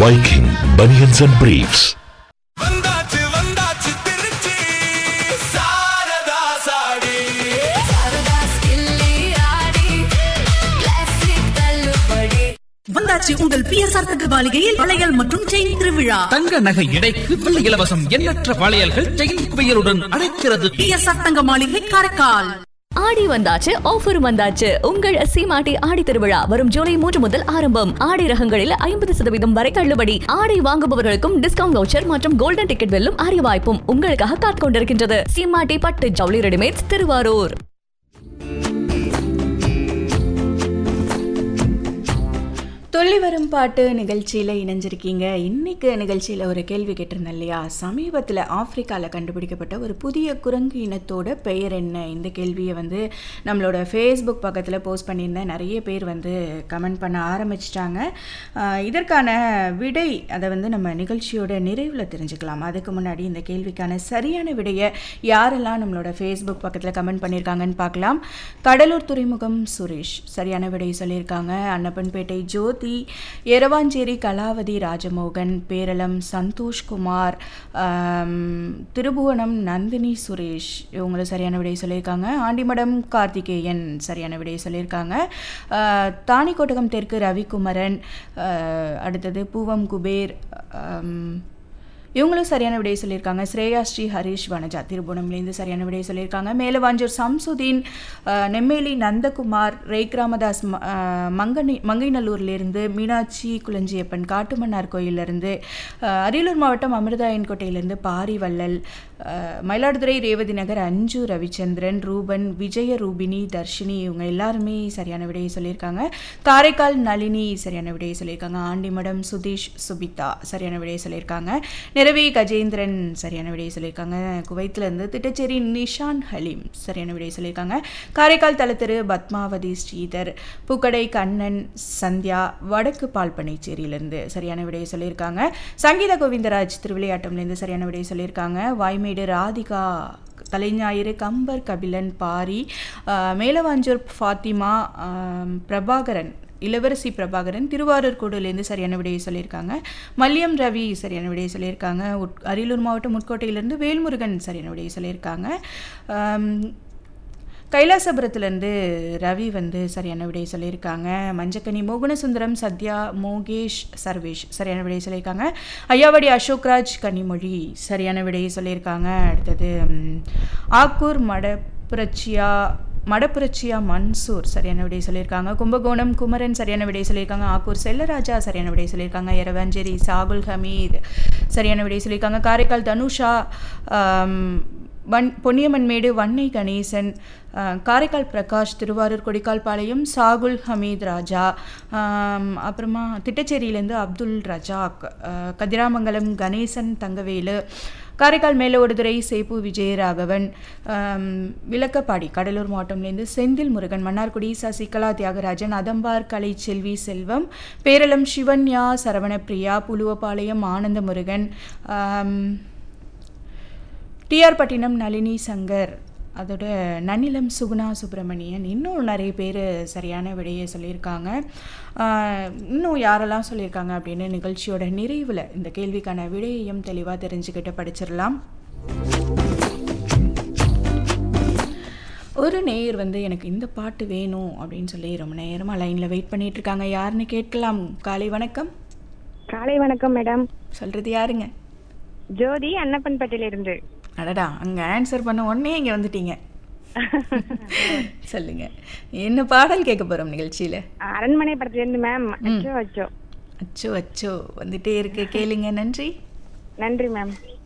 Viking Bunions and Briefs. வந்தாச்சு வந்தாச்சு திருச்சி சாரதா சாடி வந்தாச்சு உங்கள் பிஎஸ்ஆர் தகவலிகையில் வளையல் மற்றும் செயின் திருவிழா தங்க நகை எடைக்கு வெள்ளி இலவசம் எண்ணற்ற வளையல்கள் செயின் குவியலுடன் அழைக்கிறது பிஎஸ்ஆர் தங்க மாளிகை காரைக்கால் ஆடி வந்தாச்சு ஆஃபர் வந்தாச்சு உங்கள் சீமாட்டி ஆடி திருவிழா வரும் ஜூலை மூன்று முதல் ஆரம்பம் ஆடை ரகங்களில் ஐம்பது சதவீதம் வரை தள்ளுபடி ஆடை வாங்குபவர்களுக்கும் டிஸ்கவுண்ட் வவுச்சர் மற்றும் கோல்டன் டிக்கெட் வெல்லும் அரிய வாய்ப்பும் உங்களுக்காக காத்துக் கொண்டிருக்கின்றது சீமாட்டி பட்டு ஜவுளி ரெடிமேட்ஸ் திருவாரூர் துள்ளி வரும் பாட்டு நிகழ்ச்சியில் இணைஞ்சிருக்கீங்க இன்னைக்கு நிகழ்ச்சியில் ஒரு கேள்வி கேட்டிருந்தேன் இல்லையா சமீபத்தில் ஆப்பிரிக்காவில் கண்டுபிடிக்கப்பட்ட ஒரு புதிய குரங்கு இனத்தோட பெயர் என்ன இந்த கேள்வியை வந்து நம்மளோட ஃபேஸ்புக் பக்கத்தில் போஸ்ட் பண்ணியிருந்தேன் நிறைய பேர் வந்து கமெண்ட் பண்ண ஆரம்பிச்சிட்டாங்க ஆஹ் இதற்கான விடை அதை வந்து நம்ம நிகழ்ச்சியோட நிறைவில் தெரிஞ்சுக்கலாம் அதுக்கு முன்னாடி இந்த கேள்விக்கான சரியான விடையை யாரெல்லாம் நம்மளோட ஃபேஸ்புக் பக்கத்தில் கமெண்ட் பண்ணியிருக்காங்கன்னு பார்க்கலாம் கடலூர் துறைமுகம் சுரேஷ் சரியான விடை சொல்லியிருக்காங்க அன்னப்பன்பேட்டை ஜோதி எரவாஞ்சேரி கலாவதி ராஜமோகன் பேரளம் சந்தோஷ்குமார் ஆம், திருபுவனம் நந்தினி சுரேஷ் இவங்களும் சரியான விடை சொல்லியிருக்காங்க ஆண்டிமடம் கார்த்திகேயன் சரியான விடை சொல்லியிருக்காங்க ஆஹ், தாணிக்கோட்டகம் தெற்கு ரவிக்குமரன் ஆஹ், அடுத்தது பூவம் குபேர் ஆம், இவங்களும் சரியான விடையை சொல்லியிருக்காங்க ஸ்ரேயா ஸ்ரீ ஹரிஷ் வனஜா திருபுவனம்லேருந்து சரியான விடையை சொல்லியிருக்காங்க மேலவாஞ்சூர் சம்சுதீன் அஹ், நெம்மேலி நந்தகுமார் ரேக் ராமதாஸ் ம- அஹ், மங்கனி மங்கைநல்லூர்லேருந்து மீனாட்சி குளஞ்சியப்பன் காட்டுமன்னார் கோயிலிருந்து அஹ், அரியலூர் மாவட்டம் அமிர்தாயன்கோட்டையிலேருந்து பாரிவள்ளல் அஹ், மயிலாடுதுறை ரேவதி நகர் அஞ்சு ரவிச்சந்திரன் ரூபன் விஜய ரூபினி தர்ஷினி இவங்க எல்லாருமே சரியான விடையை சொல்லியிருக்காங்க காரைக்கால் நளினி சரியான விடையை சொல்லியிருக்காங்க ஆண்டிமடம் சுதீஷ் சுபிதா சரியான விடையை சொல்லியிருக்காங்க நிறவி கஜேந்திரன் சரியான விடையை சொல்லியிருக்காங்க குவைத்துல இருந்து திட்டச்சேரி நிஷான் ஹலீம் சரியான விடையை சொல்லியிருக்காங்க காரைக்கால் தலத்திரு பத்மாவதி ஸ்ரீதர் பூக்கடை கண்ணன் சந்தியா வடக்கு பால்பனைச்சேரியிலிருந்து சரியான விடையை சொல்லியிருக்காங்க சங்கீதா கோவிந்தராஜ் திருவிளையாட்டம்லேருந்து சரியான விடையை சொல்லியிருக்காங்க வாய்மேடு ராதிகா தலைஞாயிறு கம்பர் கபிலன் பாரி ஆஹ் மேலவாஞ்சூர் ஃபாத்திமா ஆம், பிரபாகரன் இளவரசி பிரபாகரன் திருவாரூர் கூடுலேருந்து சரியான விடையை சொல்லியிருக்காங்க மல்லியம் ரவி சரியான விடையை சொல்லியிருக்காங்க உட் அரியலூர் மாவட்டம் உட்கோட்டையிலேருந்து வேல்முருகன் சரியான விடையை சொல்லியிருக்காங்க ஆம், கைலாசபுரத்துலேருந்து ரவி வந்து சரியான விடையை சொல்லியிருக்காங்க மஞ்சக்கனி மோகனசுந்தரம் சத்யா மோகேஷ் சர்வேஷ் சரியான விடையை சொல்லியிருக்காங்க ஐயாவடி அசோக்ராஜ் கனிமொழி சரியான விடையை சொல்லியிருக்காங்க அடுத்தது ம், ஆக்கூர் மடப்புரட்சியா மடப்புரட்சியா மன்சூர் சரியான விடையை சொல்லியிருக்காங்க கும்பகோணம் குமரன் சரியான விடையை சொல்லியிருக்காங்க ஆக்கூர் செல்லராஜா சரியான விடையை சொல்லியிருக்காங்க எரவஞ்சேரி சாகுல் ஹமீத் சரியான விடையை சொல்லியிருக்காங்க காரைக்கால் தனுஷா ஆம், வன் பொன்னியம்மன்மேடு வன்னை கணேசன் அஹ், காரைக்கால் பிரகாஷ் திருவாரூர் கொடிக்கால்பாளையம் சாகுல் ஹமீத் ராஜா ஆம், அப்புறமா திட்டச்சேரியிலேருந்து அப்துல் ரஜாக் அஹ், கதிராமங்கலம் கணேசன் தங்கவேலு காரைக்கால் மேலோடுதுறை சேப்பு விஜயராகவன் ஆம், விளக்கப்பாடி கடலூர் மாவட்டம்லேருந்து செந்தில் முருகன் மன்னார்குடி சசிகலா தியாகராஜன் அதம்பார் கலைச்செல்வி செல்வம் பேரளம் சிவன்யா சரவணப்பிரியா புலுவப்பாளையம் ஆனந்த முருகன் ஆம், டிஆர் பட்டினம் நளினி சங்கர் அதோட நன்னிலம் சுகுணா சுப்பிரமணியன் இன்னும் நிறைய பேர் சரியான விடையை சொல்லியிருக்காங்க ஆஹ், இன்னும் யாரெல்லாம் சொல்லியிருக்காங்க அப்படின்னு நிகழ்ச்சியோட நிறைவில் இந்த கேள்விக்கான விடையையும் தெளிவாக தெரிஞ்சுக்கிட்டு படிச்சிடலாம் ஒரு நேயர் வந்து எனக்கு இந்த பாட்டு வேணும் அப்படின்னு சொல்லி ரொம்ப நேரமாக லைனில் வெயிட் பண்ணிட்டு இருக்காங்க யாருன்னு கேட்கலாம் காலை வணக்கம் காலை வணக்கம் மேடம் சொல்கிறது யாருங்க ஜோதி அன்னப்பன்பட்டில இருந்து அடடா அங்கே ஆன்சர் பண்ண உடனே இங்கே வந்துட்டீங்க சொல்லுங்க என்ன பாடல் கேட்க போறோம் நிகழ்ச்சியில அரண்மனை படத்துல இருந்து மேம் அச்சோ அச்சோ அச்சோ அச்சோ வந்துட்டே இருக்கு கேளுங்க நன்றி நன்றி மேம்